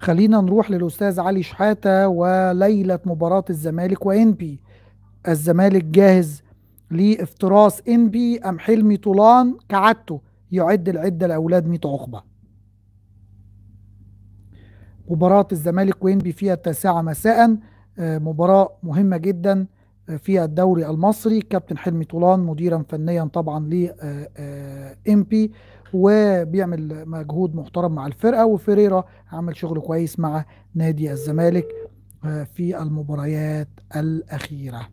خلينا نروح للأستاذ علي شحاتة وليلة مباراة الزمالك وإنبي الزمالك جاهز لافتراس إنبي أم حلمي طولان كعادته يعد العدة لأولاد ميت عقبة مباراة الزمالك وإنبي فيها التاسعة مساء آه، مباراة مهمة جدا آه، في الدوري المصري كابتن حلمي طولان مديرا فنيا طبعا ل إمبي وبيعمل مجهود محترم مع الفرقة وفيريرا عمل شغل كويس مع نادي الزمالك آه، في المباريات الأخيرة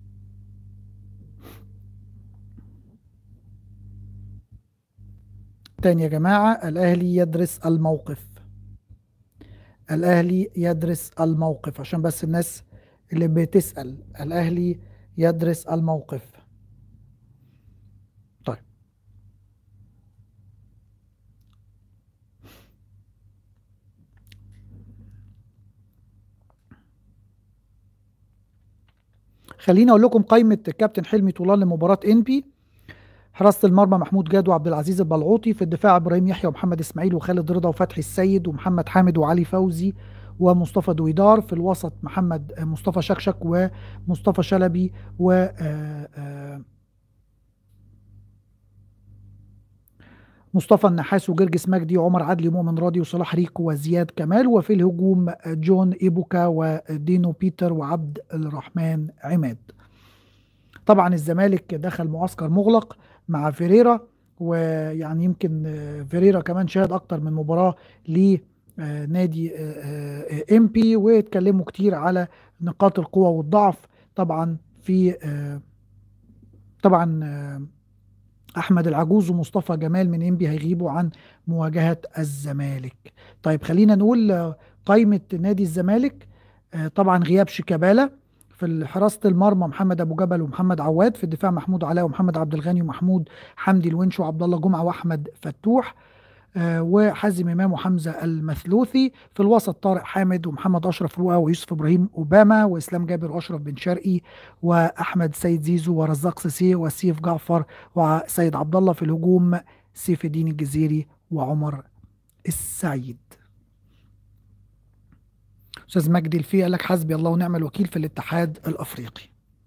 تاني يا جماعة الأهلي يدرس الموقف الأهلي يدرس الموقف عشان بس الناس اللي بتسأل الأهلي يدرس الموقف طيب خليني اقول لكم قائمه كابتن حلمي طولان لمباراه انبي حراسه المرمى محمود جاد وعبد العزيز البلعوطي في الدفاع ابراهيم يحيى ومحمد اسماعيل وخالد رضا وفتحي السيد ومحمد حامد وعلي فوزي ومصطفى دويدار في الوسط محمد مصطفى شكشك ومصطفى شلبي و آه، آه، مصطفى النحاس وجرجس مجدي وعمر عدلي ومؤمن راضي وصلاح ريكو وزياد كمال وفي الهجوم جون ايبوكا ودينو بيتر وعبد الرحمن عماد طبعا الزمالك دخل معسكر مغلق مع فيريرا ويعني يمكن آه، فيريرا كمان شاهد اكتر من مباراه لنادي ام بي واتكلموا كتير على نقاط القوه والضعف طبعا في آه، طبعا آه، احمد العجوز ومصطفى جمال من انبي هيغيبوا عن مواجهه الزمالك طيب خلينا نقول آه، قائمه نادي الزمالك آه، طبعا غياب شيكابالا في حراسه المرمى محمد ابو جبل ومحمد عواد في الدفاع محمود علاء ومحمد عبد الغني ومحمود حمدي الونش وعبد الله جمعه واحمد فتوح آه، وحازم امام وحمزه المثلوثي في الوسط طارق حامد ومحمد اشرف رؤى ويوسف ابراهيم اوباما واسلام جابر واشرف بن شرقي واحمد سيد زيزو ورزاق سيسي وسيف جعفر وسيد عبد الله في الهجوم سيف الدين الجزيري وعمر السعيد استاذ مجدي الفي قال لك حسبي الله ونعم الوكيل في الاتحاد الافريقي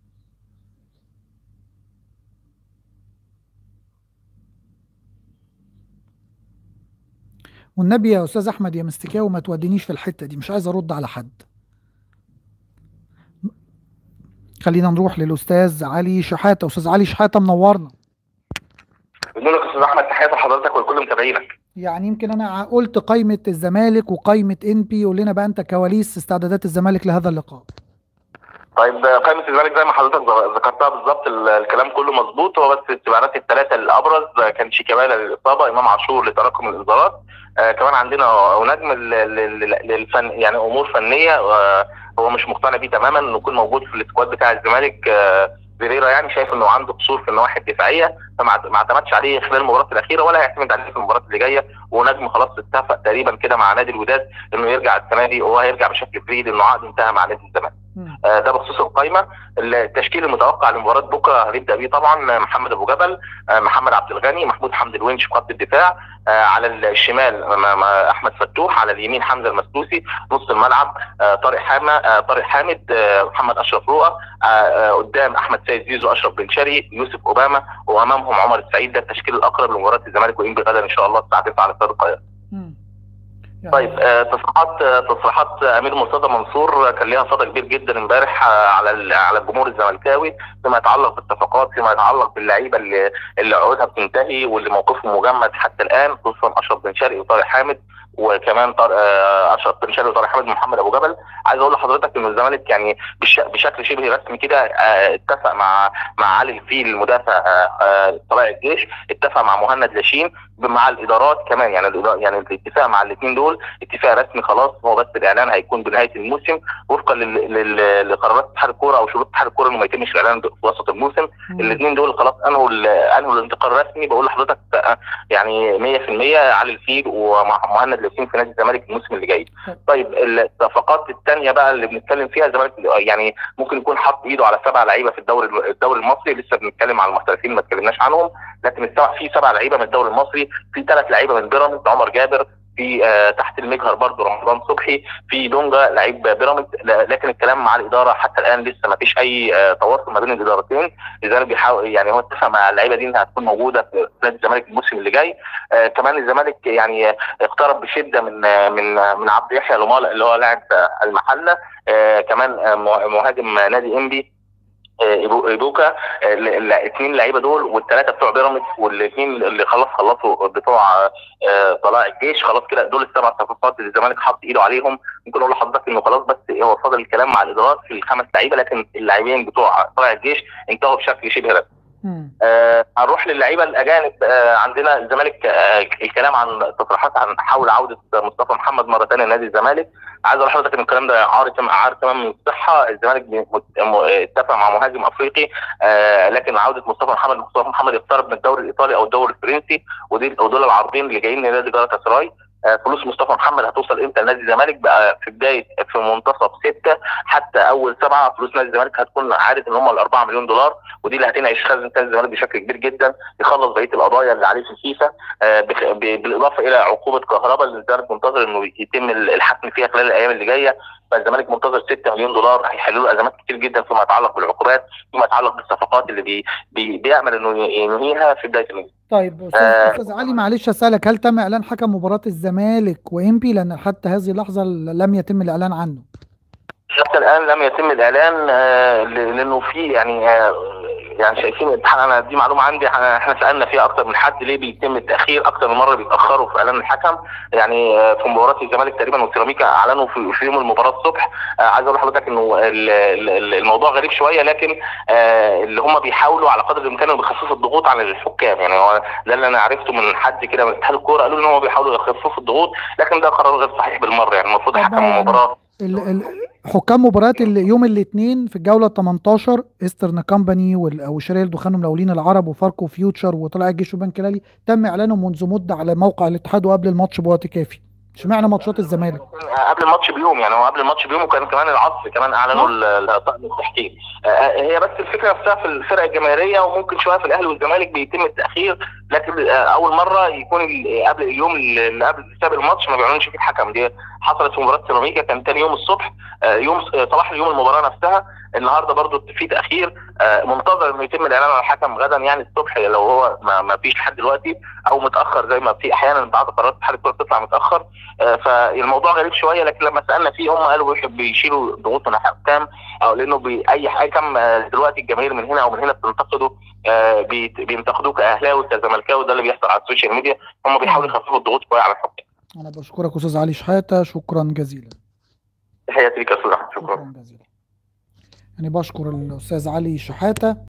والنبي يا استاذ احمد يا مستكاوي ما تودينيش في الحته دي مش عايز ارد على حد خلينا نروح للاستاذ علي شحاته استاذ علي شحاته منورنا بنقول لك استاذ احمد تحياتي لحضرتك ولكل متابعينك يعني يمكن انا قلت قائمه الزمالك وقائمه انبي قول لنا بقى انت كواليس استعدادات الزمالك لهذا اللقاء طيب قائمه الزمالك زي ما حضرتك ذكرتها بالظبط ال- الكلام كله مظبوط هو بس الاستبعادات الثلاثه الابرز كان شيكابالا للاصابه امام عاشور لتراكم الانذارات آه كمان عندنا ونجم ال- ال- ال- للفن يعني امور فنيه آه هو مش مقتنع بيه تماما انه يكون موجود في السكواد بتاع الزمالك آه فيريرا يعني شايف انه عنده قصور في النواحي الدفاعيه فما ما اعتمدش عليه خلال المباراه الاخيره ولا هيعتمد عليه في المباراه اللي جايه ونجم خلاص اتفق تقريبا كده مع نادي الوداد انه يرجع السنه دي وهو هيرجع بشكل فري لانه عقده انتهى مع نادي الزمالك. مم. آه، ده بخصوص القائمه التشكيل المتوقع لمباراه بكره هنبدا بيه طبعا محمد ابو جبل آه، محمد عبد الغني محمود حمد الونش في خط الدفاع آه، على الشمال مع- مع احمد فتوح على اليمين حمزه المسلوسي نص الملعب آه، طارق حامد آه، طارق حامد آه، محمد اشرف رؤى آه، آه، قدام احمد سيد زيزو اشرف بن شرقي يوسف اوباما وامامهم عمر السعيد ده التشكيل الاقرب لمباراه الزمالك وانبي غدا ان شاء الله الساعه 9 على استاد القاهره مم. يعني طيب آه، تصريحات آه، تصريحات امير مرتضى منصور آه، كان ليها صدى كبير جدا امبارح آه، على ال- على الجمهور الزملكاوي فيما يتعلق بالصفقات فيما يتعلق باللعيبه اللي اللي عقودها بتنتهي واللي موقفهم مجمد حتى الان خصوصا اشرف بن شرقي وطارق حامد وكمان طارق آه، اشرف بن شرقي وطارق حامد ومحمد ابو جبل عايز اقول لحضرتك ان الزمالك يعني بش- بشكل شبه رسمي كده آه، اتفق مع مع علي الفيل المدافع آه، آه، طلائع الجيش اتفق مع مهند لاشين مع الادارات كمان يعني الإدارة- يعني الاتفاق مع الاثنين دول اتفاق رسمي خلاص هو بس الاعلان هيكون بنهايه الموسم وفقا لل- لل- لقرارات اتحاد الكوره او شروط اتحاد الكوره انه ما يتمش الاعلان في وسط الموسم مم. الاثنين دول خلاص انهوا ال- انهوا الانتقال الرسمي بقول لحضرتك آه، يعني 100% علي الفيل ومهند لاشين في نادي الزمالك الموسم اللي جاي طيب الصفقات الثانيه بقى اللي بنتكلم فيها الزمالك يعني ممكن يكون حاط ايده على سبع لعيبه في الدوري الدوري المصري لسه بنتكلم على المحترفين ما اتكلمناش عنهم لكن السبع في سبع لعيبه من الدوري المصري في ثلاث لعيبه من بيراميدز عمر جابر في آه تحت المجهر برضه رمضان صبحي في دونجا لعيب بيراميدز لكن الكلام مع الاداره حتى الان لسه ما فيش اي آه تواصل ما بين الادارتين لذلك بيحاول يعني هو اتفق مع اللعيبه دي انها هتكون موجوده في نادي الزمالك الموسم اللي جاي آه كمان الزمالك يعني اقترب بشده من من من عبد يحيى لومالا اللي هو لاعب المحله آه كمان آه مهاجم نادي انبي ايبوكا الاثنين لعيبه دول والثلاثه بتوع بيراميدز والاثنين اللي خلاص خلصوا بتوع طلائع الجيش خلاص كده دول السبع صفقات اللي الزمالك حط ايده عليهم ممكن اقول لحضرتك انه خلاص بس هو فاضل الكلام مع الادارات في الخمس لعيبه لكن اللاعبين بتوع طلائع الجيش انتهوا بشكل شبه رسمي. آه هنروح للعيبه الاجانب آه عندنا الزمالك آه الكلام عن تصريحات عن حول عوده مصطفى محمد مره ثانيه لنادي الزمالك عايز اقول لحضرتك ان الكلام ده عار عار تمام من الصحه الزمالك اتفق مع مهاجم افريقي آه لكن عوده مصطفى محمد مصطفى محمد يقترب من الدوري الايطالي او الدوري الفرنسي ودي ودول العارضين اللي جايين لنادي جالاتا سراي فلوس مصطفى محمد هتوصل امتى لنادي الزمالك بقى في بدايه في منتصف سته حتى اول سبعه فلوس نادي الزمالك هتكون عارف ان هم ال 4 مليون دولار ودي اللي هتنعش خزنه نادي الزمالك بشكل كبير جدا يخلص بقيه القضايا اللي عليه في الفيفا آه بالاضافه الى عقوبه كهرباء اللي الزمالك منتظر انه يتم الحكم فيها خلال الايام اللي جايه فالزمالك منتظر 6 مليون دولار هيحلوا له ازمات كتير جدا فيما يتعلق بالعقوبات فيما يتعلق بالصفقات اللي بي بي بيامل انه ينهيها في بدايه الموسم طيب استاذ آه استاذ علي معلش اسالك هل تم اعلان حكم مباراه الزمالك وانبي لان حتى هذه اللحظه لم يتم الاعلان عنه حتى الان لم يتم الاعلان آه لانه في يعني آه يعني شايفين انا دي معلومه عندي احنا سالنا فيها اكتر من حد ليه بيتم التاخير اكتر من مره بيتاخروا في اعلان الحكم يعني في مباراه الزمالك تقريبا والسيراميكا اعلنوا في, في يوم المباراه الصبح عايز اقول لحضرتك انه الموضوع غريب شويه لكن اللي هم بيحاولوا على قدر الامكان بيخففوا الضغوط على الحكام يعني هو ده اللي انا عرفته من حد كده من اتحاد الكوره قالوا ان هم بيحاولوا يخففوا الضغوط لكن ده قرار غير صحيح بالمره يعني المفروض حكم المباراه حكام مباراة يوم الاثنين في الجولة 18 ايسترن كامباني وشرير الدخان المقاولين العرب وفاركو فيوتشر وطلائع الجيش وبنك الاهلي تم اعلانه منذ مدة على موقع الاتحاد وقبل الماتش بوقت كافي اشمعنى ماتشات الزمالك؟ قبل الماتش بيوم يعني هو قبل الماتش بيوم وكان كمان العصر كمان اعلنوا التحكيم هي بس الفكره نفسها في الفرق الجماهيريه وممكن شويه في الاهلي والزمالك بيتم التاخير لكن اول مره يكون قبل اليوم اللي قبل سابق الماتش ما بيعلنوش فيه الحكم دي حصلت في مباراه سيراميكا كان ثاني يوم الصبح يوم صباح اليوم المباراه نفسها النهارده برضو في تاخير منتظر انه يتم الاعلان عن الحكم غدا يعني الصبح لو هو ما, ما فيش لحد دلوقتي او متاخر زي ما في احيانا بعض قرارات اتحاد الكوره بتطلع متاخر فالموضوع غريب شويه لكن لما سالنا فيه هم قالوا بيشيلوا ضغوط من الحكام او لانه بي اي حكم دلوقتي الجماهير من هنا او من هنا بتنتقده بينتقدوه كاهلاوي كزملكاوي ده اللي بيحصل على السوشيال ميديا هم بيحاولوا يخففوا الضغوط شويه على الحكام انا بشكرك استاذ علي شحاته شكرا جزيلا تحياتي لك يا استاذ شكرا جزيلا يعني بشكر الاستاذ علي شحاته